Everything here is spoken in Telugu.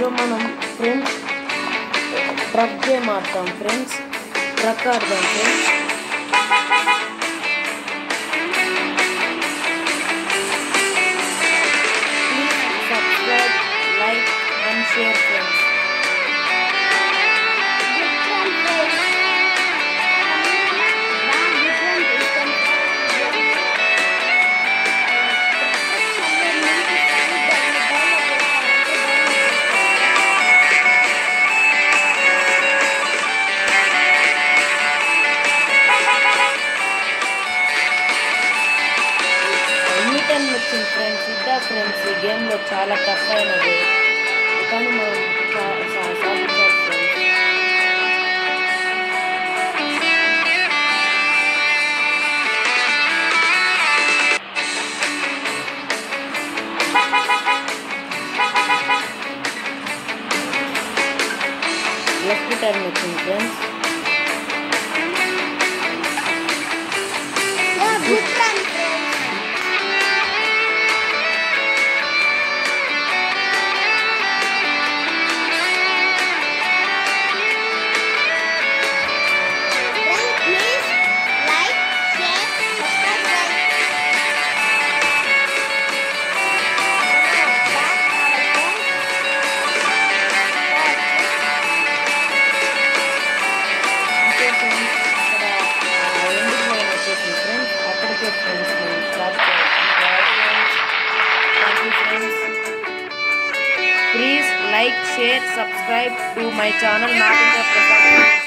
సో మనం ఫ్రెండ్స్ ట్రక్ గేమ్ ఆడతాం ఫ్రెండ్స్ ట్రక్ ఆడదాం friends please subscribe like and share friends ఎన్ని టైం వచ్చింది ఫ్రెండ్స్ ఇద్దా ఫ్రెండ్స్ ఈ గేమ్లో చాలా టఫ్ అయినది కానీ మనం సా- సా- సాధించాలి ఫ్రెండ్స్ లెఫ్ట్ టర్న్ వచ్చింది friends Please like, share, subscribe. అంతే ఫ్రెండ్స్ అక్కడ ఎండింగ్ లైన్ వచ్చేసింది ఫ్రెండ్స్ అక్కడికే ఫ్రెండ్స్ మనం stop thank you friends please like share subscribe to my channel నాటింగ్ ప్రసాద్